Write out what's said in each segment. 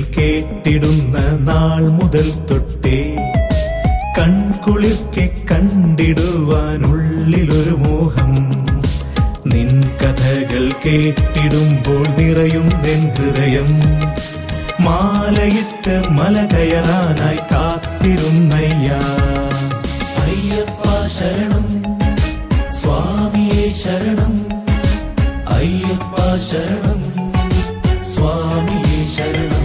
കേട്ടിടുന്ന നാൾ മുതൽ തൊട്ടേ കൺകുളിർക്കെ കണ്ടിടുവാനുള്ളിലൊരു മോഹം നിൻ കഥകൾ കേട്ടിടുമ്പോൾ നിറയും നിൻ ഹൃദയം മാലയിട്ട് മല കയറാനായി കാത്തിരുന്നയ്യാ അയ്യപ്പ ശരണം സ്വാമിയെ ശരണം അയ്യപ്പ ശരണം സ്വാമിയെ ശരണം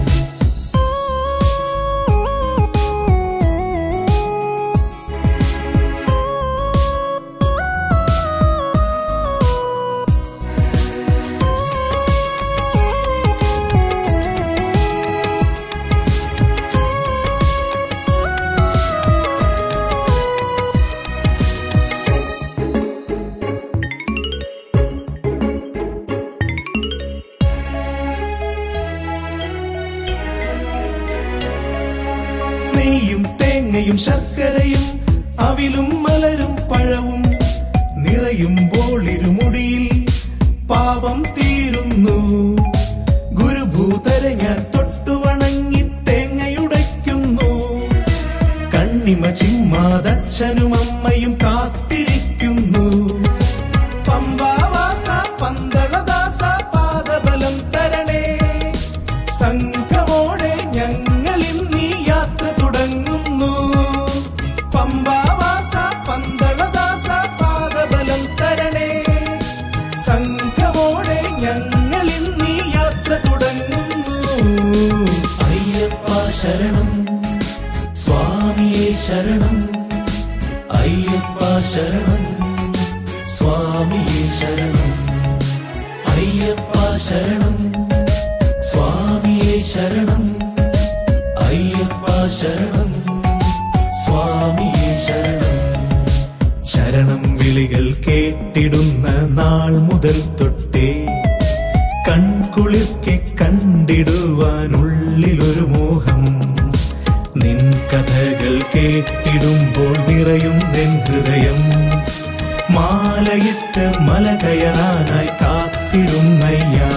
നെയ്യും തേങ്ങയും ശർക്കരയും അവിലും മലരും പഴവും നിറയുമ്പോൾ ഇരുമുടിയിൽ പാപം തീരുന്നു ഗുരുഭൂതരെ ഞാൻ തൊട്ടുവണങ്ങി തേങ്ങയുടയ്ക്കുന്നു കണ്ണിമ ചിമ്മാതച്ഛനും അമ്മയും കാത്തിരിക്കുന്നു പമ്പാവാസ പന്തളദാസ പാദബലം തരണേ സംഘമോടെ ഞങ്ങൾ ഇന്നീ യാത്ര തുടങ്ങുന്നു പമ്പാവാസ പന്തളദാസ പാദബലം തരണേ സംഘമോടെ ഞങ്ങൾ ഇന്നീ യാത്ര തുടങ്ങുന്നു അയ്യപ്പ ശരണം സ്വാമിയെ ശരണം അയ്യപ്പ ശരണം സ്വാമിയെ ശരണം അയ്യപ്പ ശരണം സ്വാമിയെ ശരണം അയ്യപ്പ ശരണം സ്വാമിയെ ശരണം ശരണം വിളികൾ കേട്ടിടുന്ന നാൾ മുതൽ തൊട്ടേ കൺകുളിർക്കെ കണ്ടിടുവാനുള്ളിലൊരു മോഹം നിൻ കഥകൾ കേട്ടിടുമ്പോൾ നിറയും നിൻ ഹൃദയം മാലയിട്ട് മല കയറാനായി കാത്തിരുന്നയ്യാ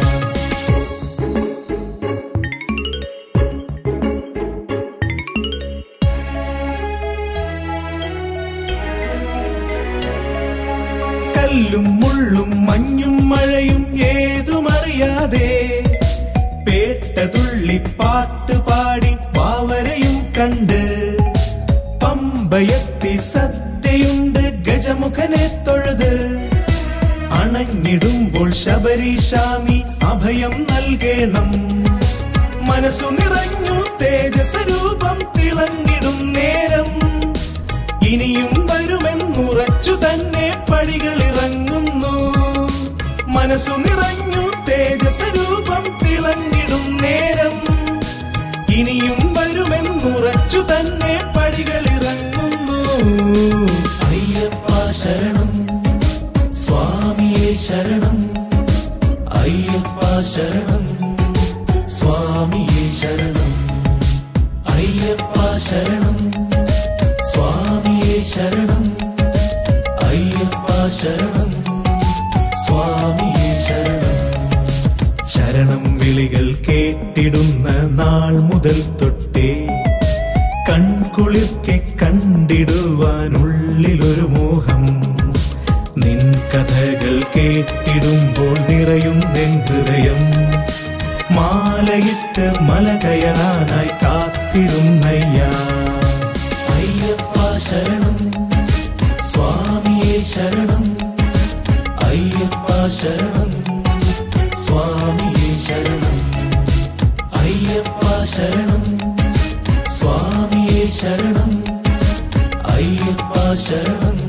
കല്ലും മുള്ളും മഞ്ഞും മഴയും ഏതുമറിയാതെ പേട്ട തുള്ളി പാട്ട് പാടി പാവരയും കണ്ട് പമ്പയത്തി സദ്യയുണ്ട് ഗജമുഖനെ തൊഴുത് അണഞ്ഞിടുമ്പോൾ ശബരീശാമി അഭയം നൽകേണം മനസ്സു നിറഞ്ഞു തേജസ്വരൂപം തിളങ്ങിടും നേരം ഇനിയും വരുമെന്നുറച്ചു തന്നെ പടികൾ ഇറങ്ങുന്നു മനസ്സു നിറഞ്ഞു തേജസ്വരൂപം തിളങ്ങിടും നേരം ഇനിയും വരുമെന്നുറച്ചു തന്നെ പടികൾ ഇറങ്ങുന്നു അയ്യപ്പ ശരണം സ്വാമിയെ ശരണം അയ്യപ്പ ശരണം സ്വാമിയെ ശരണം അയ്യപ്പ ശരണം സ്വാമിയെ ശരണം അയ്യപ്പ ശരണം സ്വാമിയെ ശരണം ശരണം വിളികൾ കേട്ടിടുന്ന നാൾ മുതൽ തൊട്ടേ കൺകുളിർക്കെ കണ്ടിടുവാനുള്ളിലൊരു മോഹം നിൻ കഥകൾ കേട്ടിടുമ്പോൾ നിറയും നിൻ ഹൃദയം മാലയിട്ട് മല കയറാനായി കാത്തിരുന്നയ്യാ അയ്യപ്പ ശരണം സ്വാമിയെ ശരണം അയ്യപ്പ ശരണം സ്വാമിയെ ശരണം അയ്യപ്പ ശരണം സ്വാമിയെ ശരണം അയ്യപ്പ ശരണം